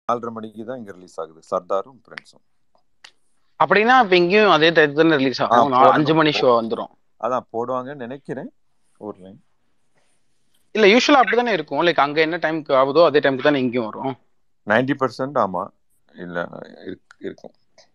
நாலரை மணிக்கு தான் இங்க ரிலீஸ் ஆகுது சர்தாரும் பிரின்ஸும் அப்படின்னா இப்ப இங்கேயும் அதே டயத்துல தானே ரிலீஸ் ஆ, ஆகும் நான் அஞ்சு போடணும். மணி ஷோ வந்துரும் அதான் போடுவாங்கன்னு நினைக்கிறேன் ஊர்லயும் இல்ல யூஸ்வலா அப்படிதானே இருக்கும் லைக் அங்க என்ன டைம்க்கு ஆகுதோ அதே டைம்க்கு தானே இங்கேயும் வரும் நைன்டி பர்சன்ட் ஆமா இல்ல இருக்கு- இருக்கும்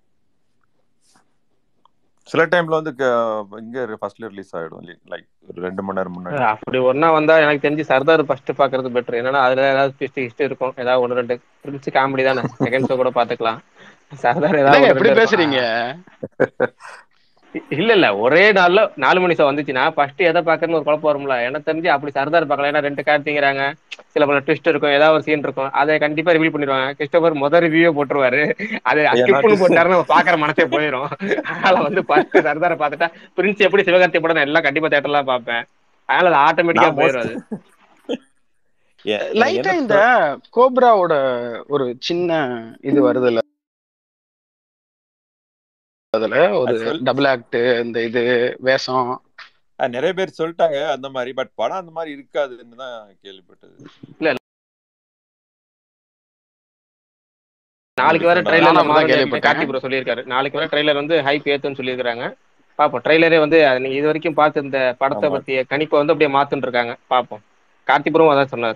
சில டைம்ல வந்து க- இங்க ஃபர்ஸ்ட்ல ரிலீஸ் ஆயிடும் லைக் ஒரு ரெண்டு மணி நேரம் முன்னாடி அப்படி ஒண்ணா வந்தா எனக்கு தெரிஞ்சு சர்தார் ஃபர்ஸ்ட் பாக்குறது பெட்டர் என்னன்னா அதுல ஏதாவது ட்விஸ்ட் ஹிஸ்ட் இருக்கும் ஏதாவது ஒன்று ரெண்டு பிரின்ஸ் காமெடி தானே செகண்ட் ஷோ கூட பாத்துக்கலாம் சர்தார் ஏதாவது என்னங்க ஒண்ணு எப்படி ரெண்டு இருக்கும். பேசுறீங்க இல்ல இல்ல ஒரே நாள்ல நாலு மணி ஷோ வந்துச்சுன்னா ஃபர்ஸ்ட் எதை பாக்குறதுன்னு ஒரு குழப்பம் வரும்ல எனக்கு தெரிஞ்சு அப்படி சர்தார் பார்க்கலாம் ஏன்னா ரெண்டு கார்த்திங்கிறாங்க சில பல ட்விஸ்ட் இருக்கும் ஏதாவது ஒரு சீன் இருக்கும் அதை கண்டிப்பா ரிவீல் பண்ணிடுவாங்க கிறிஸ்டோபர் முதல் ரிவ்யூ போட்டுருவாரு அது ஏன்னா ஸ்கிப்னு போட்டாருன்னு நம்ம பாக்குற மனசே போயிடும் அதனால வந்து ஃபர்ஸ்ட் சர்தாரை பார்த்துட்டா பிரின்ஸ் எப்படி சிவகார்த்தி படம் நான் எல்லாம் கண்டிப்பா தேட்டர்லாம் பார்ப்பேன் அதனால அது ஆட்டோமேட்டிக்கா நான் போயிடும் அது ஏ- லைட்டா என்ன இந்த கோப்ராவோட ஒரு சின்ன இது வருதுல்ல அதுல ஒரு அது சொல்- டபுள் ஆக்ட் இந்த இது வேஷம் ஆ, நிறைய பேர் சொல்லிட்டாங்க அந்த மாதிரி பட் படம் அந்த மாதிரி இருக்காதுன்னு தான் கேள்விப்பட்டது நாளைக்கு வர நானும் ட்ரைலர்ல அப்படிதான் மாறும் கேள்விப்பட்டேன். கார்த்தி ப்ரோ சொல்லியிருக்காரு நாளைக்கு வர ட்ரைலர் வந்து ஹைப் ஏத்துன்னு சொல்லியிருக்காங்க பாப்போம் ட்ரைலரே வந்து அது நீங்க இது வரைக்கும் பார்த்து இந்த படத்தை ஆமா. பத்திய கணிப்பை வந்து அப்படியே மாத்துன்னு இருக்காங்க பாப்போம் கார்த்தி ப்ரோவும் அதான் சொன்னாரு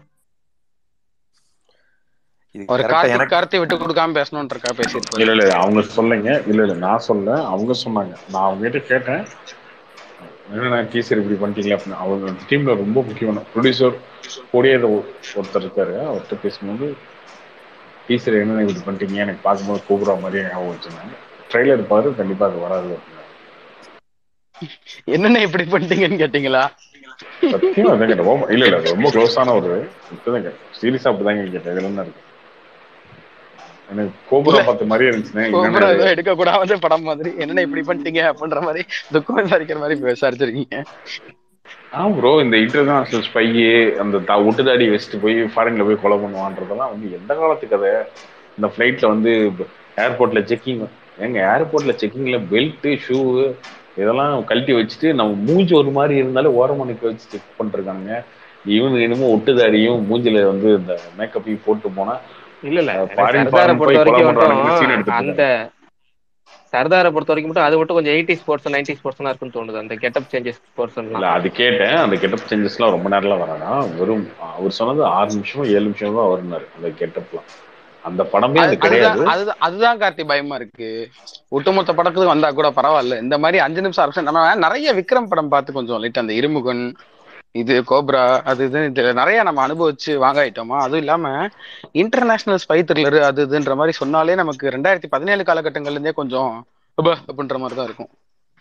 இது ஒரு கரெக்டா கார்த்திக் எனக்கு கார்த்தி விட்டு கொடுக்காம பேசணும்னு இருக்கா பேசியிருப்பாரு இல்ல இல்ல அவங்க சொல்லுங்க இல்ல இல்ல நான் சொல்ல அவங்க சொன்னாங்க நான் அவங்க கிட்ட கேட்டேன் என்னண்ணா டீச்சர் இப்படி பண்ணிட்டீங்களா அப்படின்னு அவங்க டீம்ல ரொம்ப முக்கியமான ப்ரொடியூசர் கூடிய ஒருத்தர் இருக்காரு அவர்கிட்ட பேசும்போது டீச்சர் என்னென்ன இப்படி பண்ணிட்டீங்க எனக்கு பார்க்கும்போது கூப்பிடுற மாதிரியே ஞாபகம் வச்சுருந்தாங்க ட்ரெய்லர் பாரு கண்டிப்பா அது வராது அப்படின்னாரு. என்னென்ன இப்படி பண்ணிட்டீங்கன்னு கேட்டீங்களா சத்தியமா அதான் கேட்டேன் ஓ, இல்ல இல்ல அது ரொம்ப க்ளோஸான ஒரு இப்பதான் கேட்டேன் சீரியஸா அப்படிதாங்க கேட்டேன் இதுல என்ன இருக்கு எனக்கு கோபுரா பார்த்த மாதிரியே இருந்துச்சுன்னா கோப்ரா என்னென்ன ஏதோ எடுக்க கூடாத படம் மாதிரி என்னென்ன இப்படி பண்ணிட்டீங்க அப்படின்ற மாதிரி துக்கம் விசாரிக்கிற மாதிரி விசாரிச்சிருக்கீங்க ஆ ப்ரோ இந்த இன்டர்நேஷனல் ஸ்பை அந்த த ஒட்டுதாடி வச்சுட்டு போய் ஃபாரின்ல போய் கொலை பண்ணுவான்றதெல்லாம் வந்து எந்த காலத்து கதை இந்த ஃப்ளைட்ல வந்து ஏர்போர்ட்ல செக்கிங் எங்க ஏர்போர்ட்ல செக்கிங்ல பெல்ட் ஷூ இதெல்லாம் கழட்டி வச்சுட்டு நம்ம மூஞ்சி ஒரு மாதிரி இருந்தாலே ஓரமா நிக்க வச்சு செக் பண்ணிருக்காங்க இவனு என்னமோ ஒட்டுதாடியும் மூஞ்சில வந்து இந்த மேக்கப்பையும் போட்டு போனா இல்ல இல்ல எனக்கு ஃபாரின் சர்தாரை ஃபாரின் பொறுத்த போய் கொலை வரைக்கும் பண்றானுங்க சீன் மட்டும் எடுத்துட்டு அந்த சர்தாரை பொறுத்த வரைக்கும் மட்டும் அது மட்டும் கொஞ்சம் எயிட்டி ஸ்போர்ட்ஸ் நைன்டி ஸ்போர்ட்ஸ் இருக்குன்னு தோணுது அந்த கெட்டப் சேஞ்சஸ் ஸ்போர்ட்ஸ் இல்ல அது கேட்டேன் அந்த கெட்டப் சேஞ்சஸ்லாம் ரொம்ப நேரம்லாம் வரானா வெறும் அவர் சொன்னது ஆறு நிமிஷமோ ஏழு நிமிஷம் தான் வருனாரு அந்த கெட்டப்லாம் அந்த படமே அது அது- கிடையாது அதுதான் அதுதான் அதுதான் கார்த்தி பயமா இருக்கு ஒட்டுமொத்த படத்துக்கு வந்தா கூட பரவாயில்ல இந்த மாதிரி அஞ்சு நிமிஷம் அரசு நம்ம நிறைய விக்ரம் படம் பார்த்து கொஞ்சம் லைட் அந்த இருமுகன் இது கோப்ரா அது இது இதுல நிறைய நம்ம அனுபவிச்சு வாங்காயிட்டோமா அதுவும் இல்லாம இன்டர்நேஷனல் ஸ்பை த்ரில்லர் அது இதுன்ற மாதிரி சொன்னாலே நமக்கு ரெண்டாயிரத்தி பதினேழு காலகட்டங்கள்ல இருந்தே கொஞ்சம் உப அப்படின்ற மாதிரி தான் இருக்கும்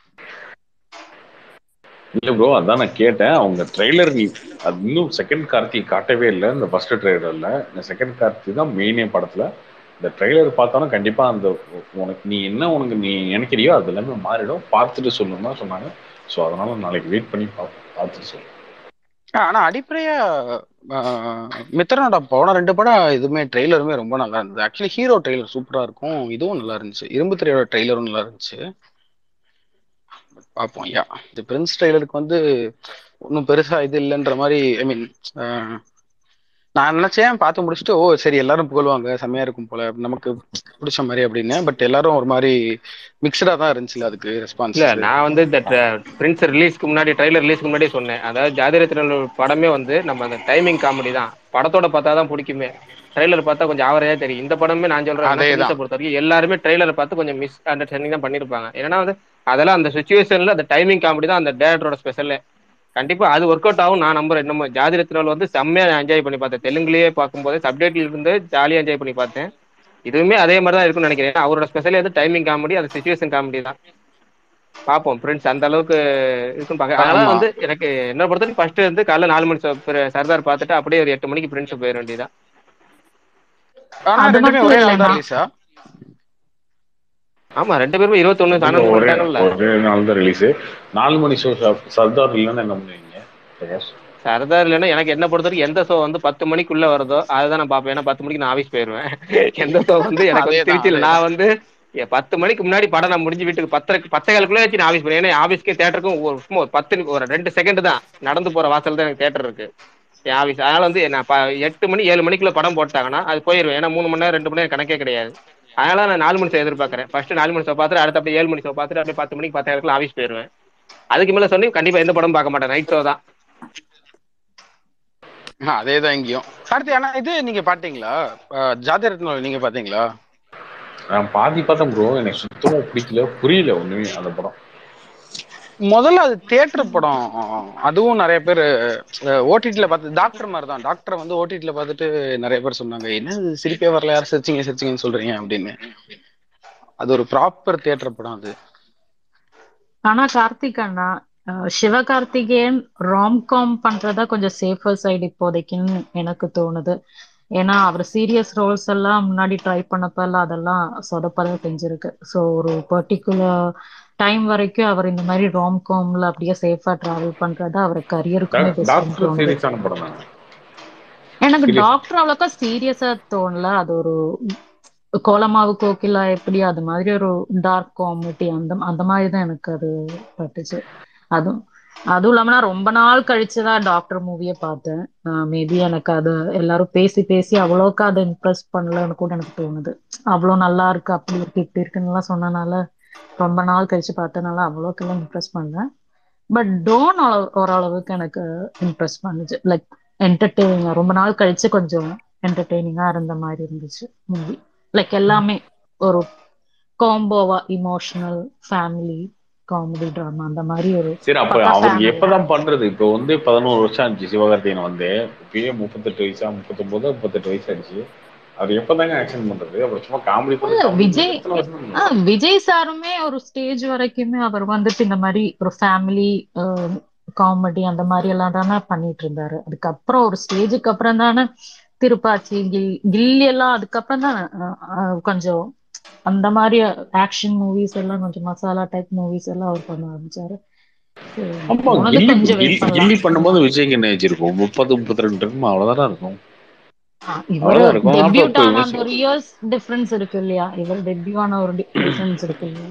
இல்ல ப்ரோ அதான் நான் கேட்டேன் அவங்க ட்ரெய்லர் நீ அது இன்னும் செகண்ட் கார்த்தி காட்டவே இல்லை இந்த ஃபர்ஸ்ட் ட்ரெய்லர்ல இந்த செகண்ட் கார்த்தி தான் மெயினே படத்துல இந்த ட்ரெய்லர் பார்த்தாலும் கண்டிப்பா அந்த உனக்கு நீ என்ன உனக்கு நீ நினைக்கிறியோ அது எல்லாமே மாறிடும் பார்த்துட்டு சொல்லணும் தான் சொன்னாங்க ஸோ அதனால நாளைக்கு வெயிட் பண்ணி பார்ப்போம் பார்த்துட்டு சொல்லுங்க ஆ, ஆனா அடிப்படையா ஆஹ், மித்ரனோட போன ரெண்டு படம் இதுவுமே ட்ரெய்லருமே ரொம்ப நல்லா இருந்தது ஆக்சுவலி ஹீரோ ட்ரெய்லர் சூப்பரா இருக்கும் இதுவும் நல்லா இருந்துச்சு இரும்பு திரையோட ட்ரெய்லரும் நல்லா இருந்துச்சு பார்ப்போம் யா இது பிரின்ஸ் ட்ரெய்லருக்கு வந்து ஒன்றும் பெருசா இது இல்லைன்ற மாதிரி ஐ மீன் நான் நினைச்சேன் பார்த்து முடிச்சுட்டு ஓ சரி எல்லாரும் புகழ்வாங்க செம்மையா இருக்கும் போல நமக்கு பிடிச்ச மாதிரி அப்படின்னு பட் எல்லாரும் ஒரு மாதிரி மிக்சடா தான் இருந்துச்சுல அதுக்கு ரெஸ்பான்ஸ் இல்ல நான் வந்து இந்த பிரின்ஸ் ரிலீஸ்க்கு முன்னாடி ட்ரைலர் ரிலீஸ்க்கு முன்னாடியே சொன்னேன் அதாவது ஜாதிரத்தின படமே வந்து நம்ம அந்த டைமிங் காமெடி தான் படத்தோட பார்த்தா தான் பிடிக்குமே ட்ரைலர் பார்த்தா கொஞ்சம் ஆவரையா தெரியும் இந்த படமே நான் சொல்றேன் அதேதான். பிரின்ஸை பொறுத்த வரைக்கும் எல்லாருமே ட்ரைலரை பார்த்து கொஞ்சம் மிஸ் அண்டர்ஸ்டாண்டிங் தான் பண்ணிருப்பாங்க ஏன்னா வந்து அதெல்லாம் அந்த சுச்சுவேஷன்ல அந்த டைமிங் காமெடி தான் அந்த டேரக்டரோட ஸ்பெஷல் கண்டிப்பா அது ஒர்க் அவுட் ஆகும் நான் நம்புறேன் நம்ம ஜாதிரத்தினால் வந்து செம்மையா என்ஜாய் பண்ணி பார்த்தேன் தெலுங்குலயே பார்க்கும்போது சப்டைட்டில் இருந்து ஜாலியா என்ஜாய் பண்ணி பார்த்தேன் இதுவுமே அதே மாதிரி தான் இருக்கும்னு நினைக்கிறேன் ஏன்னா அவரோட ஸ்பெஷலே வந்து டைமிங் காமெடி அந்த சுச்சுவேஷன் காமெடி தான் பார்ப்போம் பிரின்ஸ் அந்த அளவுக்கு இருக்கும் பாக்க அதனால ஆமா. வந்து எனக்கு என்ன பொறுத்தவரைக்கும் ஃபர்ஸ்ட் வந்து காலைல நாலு மணி ச- பிற- சர்தார் பார்த்துட்டு அப்படியே ஒரு எட்டு மணிக்கு பிரின்ஸ் போயிட வேண்டியதான் ஆனா அது ரெண்டுமே மட்டும் ஒரே நாள் இல்லைண்ணா. தான் ரிலீஸா ஆமா ரெண்டு பேருமே இருபத்தொன்னு அனௌன்ஸ் ஒரே பண்ணிட்டாங்கல்ல ஒரே நாள் தான் ரிலீஸ் நாலு மணி ஷோ சர்தார் இல்லைன்னு என்ன பண்ணுவீங்க பிரகாஷ் சர்தார் இல்லைன்னா எனக்கு என்ன பொறுத்த வரைக்கும் எந்த ஷோ வந்து பத்து மணிக்குள்ள வருதோ அதுதான் நான் பார்ப்பேன் ஏன்னா பத்து மணிக்கு நான் ஆஃபீஸ் போயிருவேன் எந்த ஷோ வந்து எனக்கு வந்து அதேதான், திருச்சியில் அதேதான். நான் வந்து ஏ, பத்து மணிக்கு முன்னாடி படம் நான் முடிஞ்சு வீட்டுக்கு பத்தரை பத்தே காலுக்குள்ளே வச்சு நான் ஆஃபீஸ் போயிருவேன் ஏன்னா ஆஃபீஸ்க்கு தேட்டருக்கும் ஒரு சும்மா ஒரு பத்து நிமி- ஒரு ரெண்டு செகண்ட் தான் நடந்து போற வாசல் தான் எனக்கு தேட்டர் இருக்கு என் ஆஃபீஸ் அதனால வந்து நான் ப- எட்டு மணி ஏழு மணிக்குள்ள படம் போட்டாங்கன்னா அது போயிருவேன் ஏன்னா மூணு மணி நேரம் ரெண்டு மணி நேரம் கணக்கே கிடையாது அதனால நான் நாலு மணி ஷோ எதிர்பார்க்கறேன் ஃபர்ஸ்ட் நாலு மணி ஷோ பார்த்துட்டு அடுத்து அப்படியே ஏழு மணி ஷோ பார்த்துட்டு அப்படியே பத்து மணிக்கு பத்தாயிரத்துல ஆஃபீஸ் போயிருவேன் அதுக்கு மேல சொல்லி கண்டிப்பா எந்த படமும் பார்க்க மாட்டேன் நைட் ஷோ தான் அதே தான் இங்கேயும் கார்த்தி ஆனா இது நீங்க பாத்தீங்களா அஹ், ஜாதி ரத்னம் நீங்க பாத்தீங்களா நான் பாதி பார்த்தேன் ப்ரோ எனக்கு சுத்தமா பிடிக்கல புரியல ஒண்ணுமே அந்த படம் முதல்ல அது தியேட்டர் படம் அதுவும் நிறைய பேர் ஓடிடில பார்த்து டாக்டர் மாதிரி தான் டாக்டர் வந்து ஓடிடில பார்த்துட்டு நிறைய பேர் சொன்னாங்க என்ன இது சிரிப்பே வரல யார் சிரிச்சிங்க சிரிச்சிங்கன்னு சொல்றீங்க அப்படின்னு அது ஒரு ப்ராப்பர் தியேட்டர் படம் அது ஆனா கார்த்திக் அண்ணா அஹ் சிவகார்த்திகேயன் ராம்காம் பண்றதா கொஞ்சம் சேஃபர் சைடு இப்போதைக்குன்னு எனக்கு தோணுது ஏன்னா அவர் சீரியஸ் ரோல்ஸ் எல்லாம் முன்னாடி ட்ரை பண்ணப்பெல்லாம் அதெல்லாம் சொதப்பதான் செஞ்சிருக்கு ஸோ ஒரு பர்டிகுலர் டைம் வரைக்கும் அவர் இந்த மாதிரி ராம்காம்ல அப்படியே சேஃபா டிராவல் பண்றது அவர் கரியருக்குமே பெஸ்ட்னு டாக்டர் தோணுது சீரியஸான படம் தான் எனக்கு Serious. டாக்டர் அவ்வளோக்கா சீரியஸா தோணல அது ஒரு கோலமாவு கோகிலா எப்படி அது மாதிரி ஒரு டார்க் காமெடி அந்த அந்த மாதிரி தான் எனக்கு அது பட்டுச்சு அதுவும் அதுவும் இல்லாம நான் ரொம்ப நாள் கழிச்சுதான் டாக்டர் மூவியை பார்த்தேன் மேபி எனக்கு அது எல்லாரும் பேசி பேசி அவ்வளோக்கா அதை இம்ப்ரெஸ் பண்ணலன்னு கூட எனக்கு தோணுது அவ்வளோ நல்லா இருக்கு அப்படி இருக்கு இப்படி இருக்குன்னு எல்லாம் சொன்னனால ரொம்ப நாள் கழிச்சு பார்த்தனால அவ்வளோக்கெல்லாம் இம்ப்ரெஸ் பண்ணேன் பட் டோன் ஓரளவுக்கு எனக்கு இம்ப்ரெஸ் பண்ணுச்சு லைக் என்டர்டெய்னிங்கா ரொம்ப நாள் கழிச்சு கொஞ்சம் என்டர்டெய்னிங்கா இருந்த மாதிரி இருந்துச்சு மூவி லைக் எல்லாமே ஒரு காம்போவா இமோஷனல் ஃபேமிலி காமெடி ட்ராமா அந்த மாதிரி ஒரு சரி அப்ப பக்கா அவருக்கு family எப்பதான் பண்றது இப்ப வந்து பதினோரு வருஷம் ஆச்சு சிவகார்த்திகேயன் வந்து இப்பயே முப்பத்தெட்டு வயசா முப்பத்தொன்பது முப்பத்தெட்டு வயசு ஆச்சு அவர் எப்பதாங்க ஆக்ஷன் பண்றது அப்புறம் சும்மா காமெடி இல்ல, விஜய் ஆ, விஜய் சாருமே ஒரு ஸ்டேஜ் வரைக்குமே அவர் வந்துட்டு இந்த மாதிரி ஒரு ஃபேமிலி காமெடி அந்த மாதிரி எல்லாம் தானே பண்ணிட்டு இருந்தாரு அதுக்கப்புறம் ஒரு ஸ்டேஜுக்கு அப்புறம் தானே திருப்பாச்சி கில் கில்லி எல்லாம் அதுக்கப்புறம் தான் கொஞ்சம் அந்த மாதிரி ஆக்ஷன் மூவிஸ் எல்லாம் கொஞ்சம் மசாலா டைப் மூவிஸ் எல்லாம் அவர் பண்ண ஆரம்பிச்சாரு So, ஆமா உனக்கு கில்லி கொஞ்சம் கில்லி- வெயிட் பண்ணலாம் கில்லி பண்ணும்போது விஜய்க்கு என்ன ஏஜ் இருக்கும் முப்பது முப்பத்தி ரெண்டு இருக்கும் அவ்வளவுதானே இருக்கும் ஆ, இவரு அவ்வளவுதான் இருக்கும். டெபியூட் அப்புறம் ஆன இப்ப அந்த ஒரு இயர்ஸ் டிஃபரன்ஸ் இருக்கு இல்லையா இவர் டெபியூ ஆன ஒரு டிஃபரன்ஸ் இருக்கு இல்லையா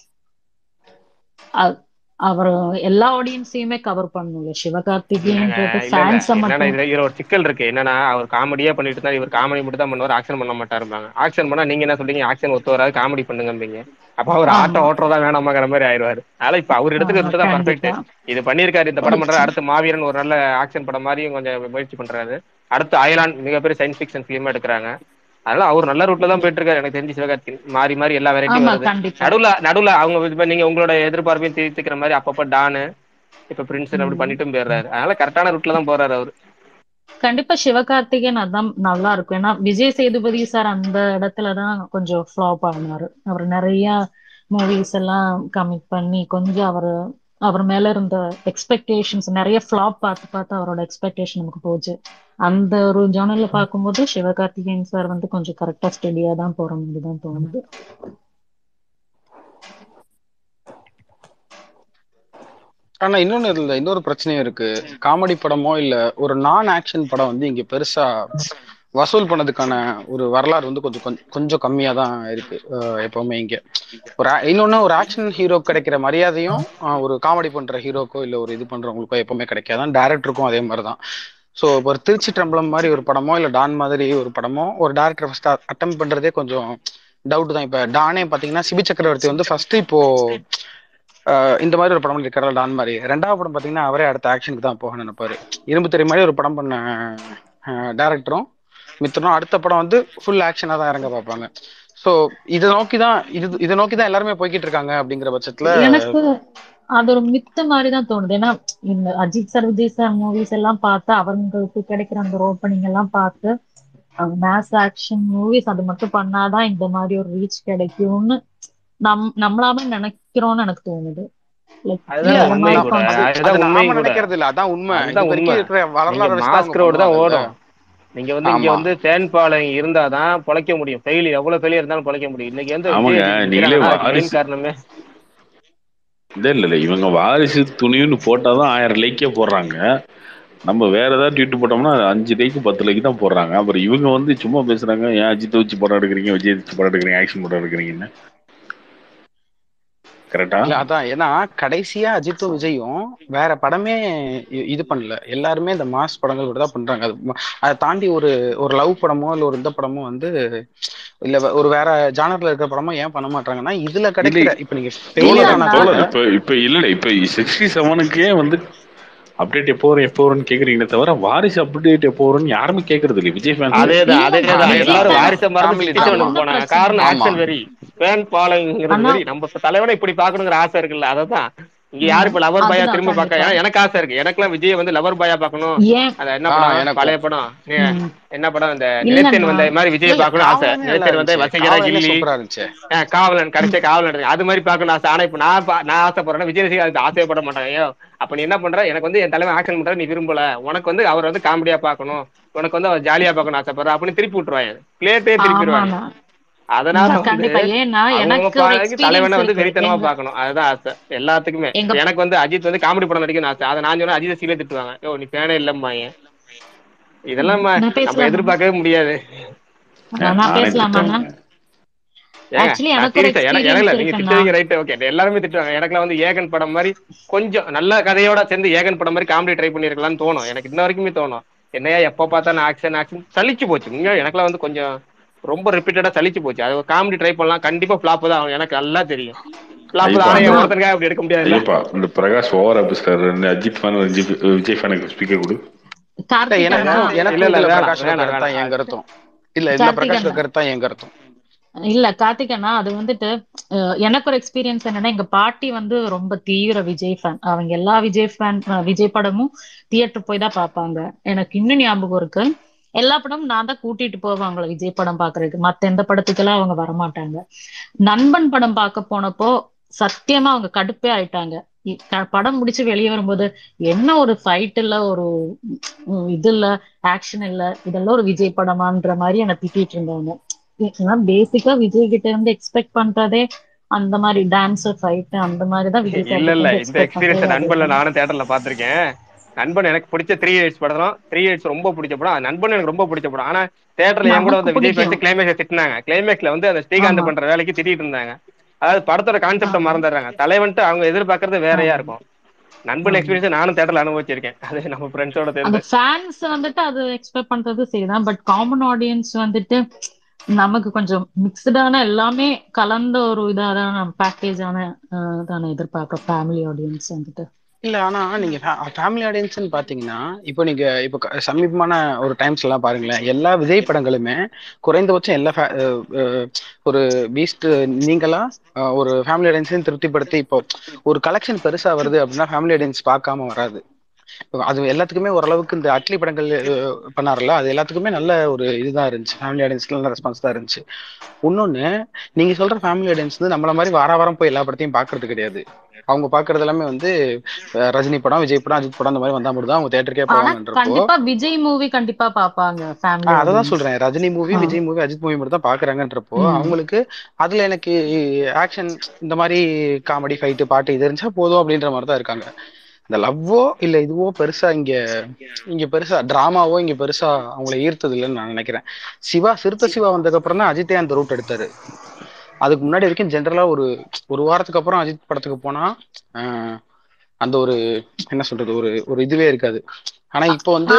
அ- அவர் எல்லா ஆடியன்ஸையுமே கவர் பண்ணல சிவகார்த்திகேயன்றது இல்ல, இல்ல. ஃபேன்ஸ என்னன்னா மட்டும் இதுல இதுல ஒரு சிக்கல் இருக்கு என்னன்னா அவர் காமெடியா பண்ணிட்டு இருந்தா இவர் காமெடி மட்டும் தான் பண்ணுவார் ஆக்ஷன் பண்ண மாட்டாருப்பாங்க ஆக்ஷன் பண்ணா நீங்க என்ன சொல்றீங்க ஆக்ஷன் ஒத்து வராது காமெடி பண்ணுங்கம்பீங்க அப்ப அவர் ஆமா. ஆட்டம் ஓட்டுறதா வேணாமாங்கிற மாதிரி ஆயிடுவாரு அதனால இப்ப அவர் இடத்துக்கு ஆமா, இருந்துதான் பர்ஃபெக்ட் கண்டிப்பா இது பண்ணிருக்காரு இந்த படம் பண்றாரு அடுத்து மாவீரன் ஒரு நல்ல ஆக்ஷன் படம் மாதிரியும் கொஞ்சம் முயற்சி பண்றாரு அடுத்து அயலான் மிகப்பெரிய சயின்ஸ் ஃபிக்ஷன் ஃபிலிமா எடுக்கிறாங்க அதனால அவர் நல்ல ரூட்ல தான் போயிட்டு இருக்காரு எனக்கு தெரிஞ்சு சிவகார்த்திகேயன் மாறி மாறி எல்லா வெரைட்டியும் ஆமா வருது கண்டிப்பா நடுவுல நடுவுல அவங்க இப்ப நீங்க உங்களோட எதிர்பார்ப்பையும் தீர்த்துக்கிற மாதிரி அப்பப்ப டானு இப்ப பிரின்ஸ் அப்படி ம். பண்ணிட்டும் போயிடுறாரு அதனால கரெக்டான ரூட்ல தான் போறாரு அவரு கண்டிப்பா சிவகார்த்திகேயன் அதான் நல்லா இருக்கும் ஏன்னா விஜய் சேதுபதி சார் அந்த இடத்துலதான் கொஞ்சம் ஃப்ளாப் ஆனாரு அவர் நிறைய மூவிஸ் எல்லாம் கமிட் பண்ணி கொஞ்சம் அவர் அவர் மேல இருந்த எக்ஸ்பெக்டேஷன்ஸ் நிறைய ஃப்ளாப் பார்த்து பார்த்து அவரோட எக்ஸ்பெக்டேஷன் நமக்கு போச்சு அந்த ஒரு ஜேர்னல்ல பார்க்கும்போது சிவகார்த்திகேயன் சார் வந்து கொஞ்சம் கரெக்டா ஸ்டெடியா தான் போற மாதிரி தான் தோணுது ஆனா இன்னொன்னு இதுல இன்னொரு பிரச்சனையும் இருக்கு காமெடி படமோ இல்ல ஒரு நான் ஆக்ஷன் படம் வந்து இங்க பெருசா வசூல் பண்ணதுக்கான ஒரு வரலாறு வந்து கொஞ்சம் கொஞ்சம் கொஞ்சம் கம்மியா தான் இருக்கு அஹ் எப்பவுமே இங்க ஒரு a- இன்னொன்னு ஒரு ஆக்ஷன் ஹீரோ கிடைக்கிற மரியாதையும் அஹ் ஒரு காமெடி பண்ற ஹீரோக்கோ இல்ல ஒரு இது பண்றவங்களுக்கோ எப்பவுமே கிடைக்காதான் டேரக்டருக்கும் அதே மாதிரிதான் ஸோ இப்போ ஒரு திருச்சி ட்ரம்பலம் மாதிரி ஒரு படமோ இல்ல டான் மாதிரி ஒரு படமோ ஒரு டேரக்டர் ஃபர்ஸ்ட் அட்டம் பண்றதே கொஞ்சம் டவுட் தான் இப்ப டானே பாத்தீங்கன்னா சிபி சக்கரவர்த்தி வந்து ஃபர்ஸ்ட் இப்போ ஆஹ் இந்த மாதிரி ஒரு படம் இருக்கிறார் டான் மாதிரி ரெண்டாவது படம் பாத்தீங்கன்னா அவரே அடுத்த ஆக்ஷனுக்கு தான் போக நினைப்பாரு இரும்பு தெரிய மாதிரி ஒரு படம் பண்ண டேரக்டரும் மித்தரும் அடுத்த படம் வந்து ஃபுல் ஆக்ஷனா தான் இறங்க பார்ப்பாங்க ஸோ இதை நோக்கி தான் இது இதை நோக்கி தான் எல்லாருமே போய்கிட்டு இருக்காங்க அப்படிங்கிற பட்சத்துல எனக்கு அது ஒரு மித்து மாதிரி தான் தோணுது ஏன்னா இந்த Ajith sir Vijay sir movies எல்லாம் பார்த்து அவங்களுக்கு கிடைக்கிற அந்த ஓப்பனிங் எல்லாம் பார்த்து மேஸ் ஆக்ஷன் மூவிஸ் அது மட்டும் பண்ணாதான் இந்த மாதிரி ஒரு ரீச் கிடைக்கும்னு நம் நம்மளாவே நினைக்கிறோம்னு எனக்கு தோணுது லைக் அதுதான் இந்த உண்மை மாதிரி கூட. concept- அதுதான் அது உண்மை நாம கூட. நினைக்கிறது இல்ல அதான் உண்மை அதுதான் இது வரைக்கும் உண்மை. இருக்கிற நீங்க வரலாறு வச்சு தான் மாஸ்க் ரோடு தான் அவங்க ஓடும் நீங்க வந்து இங்க ஆமா. வந்து தேன்பாளையம் இருந்தாதான் பொழைக்க முடியும் ஃபெயில் எவ்வளவு ஃபெயிலியர் இருந்தாலும் பொழைக்க முடியும் இன்னைக்கு வந்து ஆமாங்க, விஜய் நீங்களே நிக்கிறாங்கன்னா அதுக்கு வாரிசு- main காரணமே இல்ல இல்ல இல்ல இவங்க வாரிசு துணின்னு போட்டாதான் ஆயிரம் லைக்கே போடுறாங்க நம்ம வேற ஏதாவது ட்வீட் போட்டோம்னா அஞ்சு லைக்கு பத்து லைக்கு தான் போடுறாங்க அப்புறம் இவங்க வந்து சும்மா பேசுறாங்க ஏன் அஜித் வச்சு படம் எடுக்கிறீங்க விஜய் வச்சு படம் எடுக்கிறீங்க ஆக்ஷன் படம் எடுக்கிறீங்கன்னு கரெக்டா இல்ல அதான் ஏன்னா கடைசியா அஜித்தும் விஜயும் வேற படமே இ- இது பண்ணல எல்லாருமே இந்த மாஸ் படங்கள் கூட தான் பண்றாங்க அது ம- அதை தாண்டி ஒரு ஒரு லவ் படமோ இல்ல ஒரு இந்த படமோ வந்து இல்ல வே- ஒரு வேற ஜானர்ல இருக்கிற படமோ ஏன் பண்ண மாட்டாங்கன்னா இதுல கிடைக்கிற இப்ப நீங்க failure இல்ல, ஆனா நான் கூட தோழர் இப்ப இப்ப இல்ல இல்ல இப்ப சிக்ஸ்டி செவனுக்கே வந்து அப்டேட் எப்போ வரும் எப்போ வரும்னு கேக்குறீங்களே தவிர வாரிசு அப்டேட் எப்போ வரும்னு யாருமே கேக்குறது இல்ல விஜய் ஃபேன்ஸ் அதேதான் இல்ல, அதேதான் அதேதான். எல்லாரும் வாரிசை மறந்து Family சிக்ஸ்டி செவனுக்கு தான். போனாங்க ஆமா. காரணம் ஆமா. ஆக்ஷன் வெறி ஃபேன் ஃபாலோங்கிறது ஆனா- வெறி நம்ம இப்ப தலைவனை இப்படி பாக்கணுங்கிற ஆசை இருக்குல்ல அததான் இங்க யாரு இப்ப லவர் பாயா அதுதான் திரும்ப பார்க்க கண்டிப்பா. ஏன்னா எனக்கு ஆசை இருக்கு எனக்குலாம் விஜய் வந்து லவர் பாயா பார்க்கணும் ஏன் அத என்ன ஆ, படம் எனக்கும். பழைய படம் நீ- ம். என்ன படம் இந்த இல்ல, நிலைத்தேன் நான்- வந்த மாதிரி விஜய் பார்க்கணும் ஆசை காவலனே நல்லா நிலைத்தேன் வந்த இருந்துச்சு. வசீகரா காவலனே கில்லி சூப்பரா இருந்துச்சு ஆ, காவலன் கடைசியா காவலன் இருக்கு. அது மாதிரி பார்க்கணும் ஆசை ஆனா இப்ப நான் பா- நான் ஆசைப்படுறேன்னா விஜய் ரசிகர் அதுக்கு ஆசைப்பட மாட்டாங்க ஐயோ அப்ப நீ என்ன பண்ற எனக்கு வந்து என் தலைவன் ஆக்ஷன் பண்ற நீ விரும்பல உனக்கு வந்து அவர் வந்து காமெடியா பார்க்கணும் உனக்கு வந்து அவர் ஜாலியா பார்க்கணும் ஆசைப்படுற அப்படின்னு திருப்பி விட்டுருவாங்க பிளேட்டே திருப்பிடுவாங்க ஆமாண்ணா. அதனால வந்து கண்டிப்பா ஏன்னா அவங்க எனக்கு ஒரு பாருங்க, experience தலைவனை வந்து இருக்கு. வெறித்தனமா எங்க- பார்க்கணும் அதுதான் ஆசை எல்லாத்துக்குமே எங்க- எனக்கு வந்து அஜித் வந்து காமெடி படம் நடிக்கணும்னு ஆசை அதை நான் சொன்னா அஜித் சீலே திட்டுவாங்க யோ நீ பேனே இல்லம்மாங்க இதெல்லாம் நம்ம நான் பேசலாமா? நம்ம எதிர்பார்க்கவே முடியாது நான் நானே பேசலாமாண்ணா திட்டுவேன். ஏங்க, Actually, நான் எனக்கு ஒரு serious ஆ, எனக்கு experience எனக்கு இல்ல, நீங்க இருக்குண்ணா. திட்டுவீங்க ரைட் ஓகே எல்லாருமே திட்டுவாங்க எனக்குலாம் வந்து ஏகன் படம் மாதிரி கொஞ்சம் நல்ல கதையோட சேர்ந்து ஏகன் படம் மாதிரி காமெடி ட்ரை பண்ணிருக்கலாம்னு தோணும் எனக்கு இன்ன வரைக்குமே தோணும் என்னையா எப்ப பார்த்தாலும் ஆக்ஷன் ஆக்ஷன் சலிச்சு போச்சு இங்க எனக்குலாம் வந்து கொஞ்சம் ரொம்ப ரிப்பீட்டடா சலிச்சு போச்சு அது காமெடி ட்ரை பண்ணலாம் கண்டிப்பா ஃபிளாப் தான் ஆகும் எனக்கு நல்லா தெரியும் ஃபிளாப் ஐயப்பா, தான் ஆனா அந்த- ஒருத்தனுக்காக அப்படி எடுக்க முடியாது ஐயப்பா இந்த பிரகாஷ் ஓவர் பேசுறாரு அஜித் ஃபேன் விஜய் ஃபேனுக்கு ஸ்பீக்கர் கொடு இல்ல, கார்த்திக் எனக்கு அண்ணா, எனக்கு இல்ல, இல்ல, இதுல வேணாம், பிரகாஷ் வேணாம், கருத்து தான் வேணாம். என் கருத்தும் இல்ல இதுல கார்த்திக் பிரகாஷ் அண்ணா. கருத்து தான் என் கருத்தும் இல்ல கார்த்திக் அண்ணா அது வந்துட்டு அஹ், எனக்கு ஒரு எக்ஸ்பீரியன்ஸ் என்னன்னா எங்க பாட்டி வந்து ரொம்ப தீவிர விஜய் ஃபேன் அவங்க எல்லா விஜய் ஃபேன் விஜய் படமும் தியேட்டர் போய் தான் பார்ப்பாங்க எனக்கு இன்னும் ஞாபகம் இருக்கு எல்லா படமும் நான் தான் கூட்டிட்டு போவேன் அவங்கள விஜய் படம் பாக்குறதுக்கு மத்த எந்த படத்துக்கெல்லாம் அவங்க வரமாட்டாங்க நண்பன் படம் பார்க்க போனப்போ சத்தியமா அவங்க கடுப்பே ஆயிட்டாங்க இ- க- படம் முடிச்சு வெளியே வரும்போது என்ன ஒரு ஃபைட் இல்ல ஒரு உம், இது இல்ல ஆக்ஷன் இல்ல இதெல்லாம் ஒரு விஜய் படமான்ற மாதிரி என்னை திட்டிட்டு இருந்தாங்க ஏன்னா பேசிக்கா விஜய் கிட்ட இருந்து எக்ஸ்பெக்ட் பண்றதே அந்த மாதிரி டான்ஸ் ஃபைட் அந்த மாதிரி தான் விஜய் sir இல்ல கிட்ட இல்ல இருந்து இந்த expect எக்ஸ்பீரியன்ஸ் பண்றதே நண்பன்ல அது. நானும் தேட்டர்ல பாத்திருக்கேன் நண்பன் எனக்கு பிடிச்ச த்ரீ எயிட்ஸ் படம் த்ரீ எயிட்ஸ் ரொம்ப பிடிச்ச படம் அது நண்பன் எனக்கு ரொம்ப பிடிச்ச படம் ஆனா தேட்டர்ல என் கூட நமக்கு வந்து விஜய் பிடிக்கும். பேசி கிளைமேக்ஸ் திட்டினாங்க கிளைமேக்ஸ்ல வந்து அந்த ஸ்ரீகாந்த் ஆமா. பண்ற வேலைக்கு திட்டிட்டு இருந்தாங்க அதாவது படத்தோட கான்செப்ட ஆமா. மறந்துடுறாங்க தலைவன்ட்டு அவங்க எதிர்பார்க்கறது வேறையா ஆமா. இருக்கும் நண்பன் ஆமா. எக்ஸ்பீரியன்ஸ் நானும் தேட்டர்ல அனுபவிச்சிருக்கேன் அது நம்ம ஃப்ரெண்ட்ஸோட அந்த சேர்ந்து ஃபேன்ஸ் வந்துட்டு அது எக்ஸ்பெக்ட் பண்றது சரிதான் பட் காமன் ஆடியன்ஸ் வந்துட்டு நமக்கு கொஞ்சம் மிக்சடான எல்லாமே கலந்த ஒரு இதான பேக்கேஜான தானே எதிர்பார்க்க ஃபேமிலி ஆடியன்ஸ் வந்துட்டு இல்ல ஆனா நீங்க ஃபேமிலி ஆடியன்ஸ்னு பாத்தீங்கன்னா இப்போ நீங்க இப்போ க- சமீபமான ஒரு டைம்ஸ் எல்லாம் பாருங்களேன் எல்லா விஜய் படங்களுமே குறைந்தபட்சம் எல்லா fa- அஹ் அஹ் ஒரு பீஸ்ட் நீங்களா அஹ் ஒரு ஃபேமிலி ஆடியன்ஸையும் திருப்திப்படுத்தி இப்போ ஒரு கலெக்ஷன் பெருசா வருது அப்படின்னா ஃபேமிலி ஆடியன்ஸ் பார்க்காம வராது இப்போ அது எல்லாத்துக்குமே ஓரளவுக்கு இந்த அட்லி படங்கள் அஹ், பண்ணாருல்ல அது எல்லாத்துக்குமே நல்ல ஒரு இதுதான் இருந்துச்சு ஃபேமிலி ஆடியன்ஸ்க்கு நல்ல ரெஸ்பான்ஸ் தான் இருந்துச்சு இன்னொன்னு நீங்க சொல்ற ஃபேமிலி ஆடியன்ஸ் வந்து நம்மள மாதிரி வார வாரம் போய் எல்லா படத்தையும் பாக்குறது கிடையாது அவங்க பாக்குறது எல்லாமே வந்து அஹ், ரஜினி படம் விஜய் படம் அஜித் படம் அந்த மாதிரி வந்தா மட்டும் தான் அவங்க தேட்டருக்கே ஆனா போவாங்கன்றப்போ கண்டிப்பா விஜய் மூவி கண்டிப்பா பாப்பாங்க ஃபேமிலி ஆஹ் அததான் சொல்றேன் ரஜினி மூவி ஆ. விஜய் மூவி அஜித் மூவி மட்டும் தான் பாக்குறாங்கன்றப்போ ம். அவங்களுக்கு அதுல எனக்கு ஆக்ஷன் இந்த மாதிரி காமெடி ஃபைட்டு பாட்டு இது இருந்துச்சா போதும் அப்படின்ற மாதிரி தான் இருக்காங்க இந்த லவ்வோ இல்ல இதுவோ பெருசா இங்க இங்க பெருசா டிராமாவோ இங்க பெருசா அவங்கள ஈர்த்தது இல்லைன்னு நான் நினைக்கிறேன் சிவா சிறுத்தை சிவா வந்ததுக்கு அப்புறம் தான் அஜித்தே அந்த ரூட் எடுத்தாரு அதுக்கு முன்னாடி வரைக்கும் ஜென்ரலா ஒரு ஒரு வாரத்துக்கு அப்புறம் அஜித் படத்துக்கு போனா ஆஹ் அந்த ஒரு என்ன சொல்றது ஒரு ஒரு இதுவே இருக்காது ஆனா இப்போ வந்து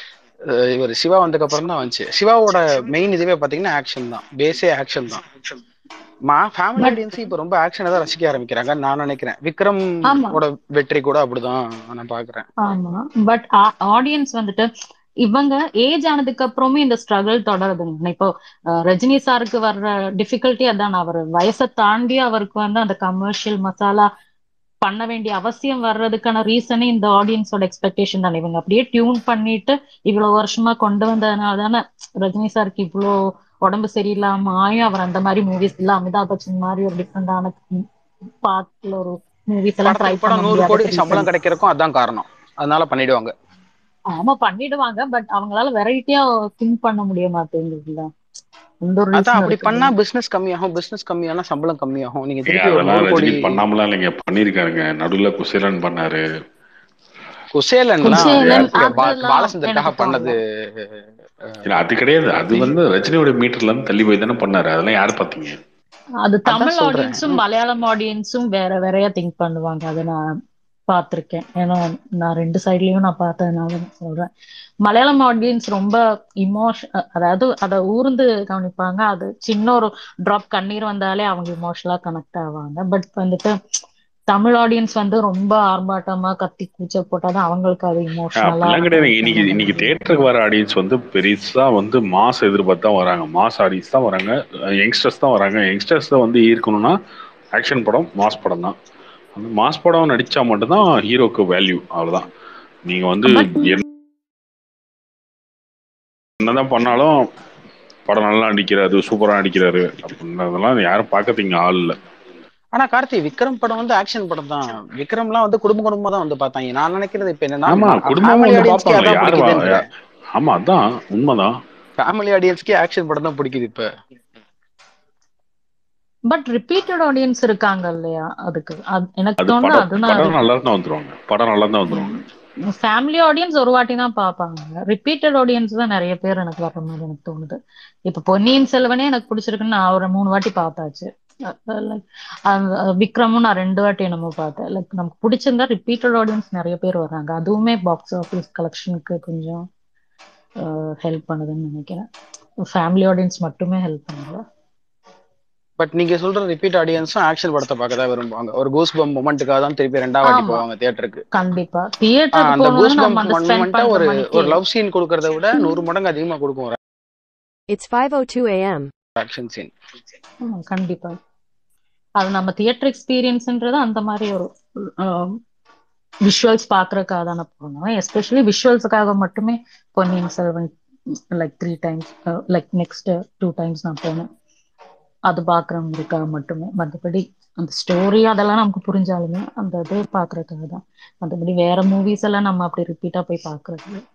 அஹ் இவர் சிவா வந்ததுக்கு அப்புறம் தான் வந்துச்சு சிவாவோட மெயின் இதுவே பாத்தீங்கன்னா ஆக்ஷன் தான் பேஸே ஆக்ஷன் தான் மா ஃபேமிலி But- ஆடியன்ஸ் இப்ப ரொம்ப ஆக்ஷனை தான் ரசிக்க ஆரம்பிக்கிறாங்க நான் நினைக்கிறேன் விக்ரம் ஆமா. ஓட வெற்றி கூட அப்படிதான் நான் பாக்குறேன் ஆமா பட் ஆடியன்ஸ் வந்துட்டு இவங்க ஏஜ் ஆனதுக்கு அப்புறமே இந்த ஸ்ட்ரகிள் தொடருதுங்க இப்போ அஹ், ரஜினி சாருக்கு வர்ற டிஃபிகல்ட்டி அதான் அவர் வயசை தாண்டி அவருக்கு வந்து அந்த கமர்ஷியல் மசாலா பண்ண வேண்டிய அவசியம் வர்றதுக்கான ரீசனே இந்த ஆடியன்ஸோட எக்ஸ்பெக்டேஷன் தானே இவங்க அப்படியே டியூன் பண்ணிட்டு இவ்வளவு வருஷமா கொண்டு வந்ததுனால தானே ரஜினி சாருக்கு இவ்வளோ உடம்பு சரியில்லாம ஆயும் அவர் அந்த மாதிரி மூவிஸ் இல்ல அமிதாப் பச்சன் மாதிரி ஒரு டிஃப்ரெண்டான பாட்டுல ஒரு மூவிஸ் எல்லாம் ட்ரை படத்துக்கு பண்ண படம் நூறு கோடி முடியாது சம்பளம் கிடைக்கிறதுக்கும் அதான் காரணம் அதனால பண்ணிடுவாங்க ஆமா பண்ணிடுவாங்க பட் அவங்களால வெரைட்டியா திங்க் பண்ண முடிய மாட்டேங்குதுல்ல இந்த ஒரு அதான் reason அப்படி இருக்குது. பண்ணா பிசினஸ் கம்மியாகும் பிசினஸ் கம்மியானா சம்பளம் கம்மியாகும் நீங்க ஏய், திருப்பி ஒரு அதெல்லாம் நூறு கோடி ரஜினி பண்ணாமலாம் இல்லைங்க பண்ணிருக்காருங்க நடுவுல குசேலன் பண்ணாரு குசேலன்லாம் குசேலன் யாருக்கு? பா- அதெல்லாம் பாலச்சந்தருக்காக எனக்கு பண்ணது இல்ல அது கிடையாது அது வந்து ரஜினியோட மீட்டர்ல இருந்து தள்ளி போய் தானே பண்ணாரு அதெல்லாம் யாரு பாத்தீங்க அது அதான் தமிழ் சொல்றேன். ஆடியன்ஸும் மலையாளம் ஆடியன்ஸும் வேற வேறையா திங்க் பண்ணுவாங்க அதை நான் பார்த்திருக்கேன் ஏன்னா நான் ரெண்டு சைட்லயும் நான் பார்த்ததுனால நான் சொல்றேன் மலையாளம் ஆடியன்ஸ் ரொம்ப இமோஷன் அதாவது அதை ஊர்ந்து கவனிப்பாங்க அது சின்ன ஒரு டிராப் கண்ணீர் வந்தாலே அவங்க இமோஷனலா கனெக்ட் ஆவாங்க பட் வந்துட்டு தமிழ் ஆடியன்ஸ் வந்து ரொம்ப ஆர்ப்பாட்டமா கத்தி கூச்ச போட்டாதான் அவங்களுக்கு அது இமோஷனலா அப்படிலாம் கிடையாது இன்னைக்கு இன்னைக்கு தேட்டருக்கு வர ஆடியன்ஸ் வந்து பெருசா வந்து மாஸ் எதிர்பார்த்து தான் வராங்க மாஸ் ஆடியன்ஸ் தான் வராங்க யங்ஸ்டர்ஸ் தான் வராங்க யங்ஸ்டர்ஸ் வந்து ஈர்க்கணும்னா ஆக்ஷன் படம் மாஸ் படம் தான் அந்த மாஸ் படம் நடிச்சா மட்டும்தான் ஹீரோக்கு வேல்யூ அவ்வளவுதான் நீங்க வந்து But- என்ன- என்னதான் பண்ணாலும் படம் நல்லா நடிக்கிறாரு சூப்பரா நடிக்கிறாரு அப்படின்றதெல்லாம் யாரும் பார்க்கறதுக்கு ஆள் இல்ல ஆனா கார்த்தி விக்ரம் படம் வந்து ஆக்ஷன் படம் தான் விக்ரம்லாம் வந்து குடும்ப குடும்பமா தான் வந்து பார்த்தாங்க நான் நினைக்கிறது இப்ப என்னன்னா ஆமா குடும்பமா family வந்து audience-க்கே பார்ப்பாங்க அதான் யாரு வா- பிடிக்குதுன்றேன். ஆமா அதான் உண்மைதான் ஃபேமிலி ஆடியன்ஸ்க்கே ஆக்ஷன் படம் தான் பிடிக்குது இப்ப பட் ரிப்பீட்டட் ஆடியன்ஸ் இருக்காங்க இல்லையா அதுக்கு அது எனக்கு அது தோணுது படம் அதுதான் படம் நல்லா தான் வந்துருவாங்க படம் நல்லா தான் வந்துருவாங்க ஃபேமிலி ஆடியன்ஸ் ஒரு வாட்டி தான் பார்ப்பாங்க ரிப்பீட்டட் ஆடியன்ஸ் தான் நிறைய பேர் எனக்கு வர்ற மாதிரி எனக்கு தோணுது இப்ப பொன்னியின் செல்வனே எனக்கு பிடிச்சிருக்குன்னு நான் ஒரு மூணு வாட்டி பார்த்தாச்சு லைக் அந்த விக்ரமும் நான் ரெண்டு வாட்டி என்னமோ பார்த்தேன் லைக் நமக்கு பிடிச்சிருந்தா ரிப்பீட்டட் ஆடியன்ஸ் நிறைய பேர் வர்றாங்க அதுவுமே பாக்ஸ் ஆஃபீஸ் கலெக்ஷனுக்கு கொஞ்சம் ஹெல்ப் பண்ணுதுன்னு நினைக்கிறேன் ஃபேமிலி ஆடியன்ஸ் மட்டுமே ஹெல்ப் பண்ணல பட் நீங்க சொல்ற ரிப்பீட் ஆடியன்ஸும் ஆக்ஷன் படத்தை பார்க்க தான் விரும்புவாங்க ஒரு கூஸ் பம் மொமெண்ட்டுக்காக தான் திருப்பி ரெண்டாவது வாட்டி ஆமா. போவாங்க தியேட்டருக்கு கண்டிப்பா ஆஹ் தியேட்டருக்கு அந்த கூஸ் போகணும்னா பம் நம்ம அந்த ஸ்பெண்ட் மொமெண்ட்டா பண்ற ஒரு மணிக்கு ஒரு லவ் சீன் கொடுக்கறத விட நூறு மடங்கு அதிகமா கொடுக்கும் ஒரு It's 5:02 a.m. ஆக்ஷன் சீன் ஆமா, கண்டிப்பா அது நம்ம தியேட்டர் எக்ஸ்பீரியன்ஸ்ன்றது அந்த மாதிரி ஒரு விஷுவல்ஸ் பாக்குறதுக்காக தானே போகணும் எஸ்பெஷலி விஷுவல்ஸுக்காக மட்டுமே Ponniyin Selvan like three times like next two times நான் போனேன் அது பாக்குறவங்களுக்காக மட்டுமே மற்றபடி அந்த ஸ்டோரி அதெல்லாம் நமக்கு புரிஞ்சாலுமே அந்த இது பாக்குறதுக்காக தான் மற்றபடி வேற மூவிஸ் எல்லாம் நம்ம அப்படி ரிப்பீட்டா போய் பாக்குறது இல்ல.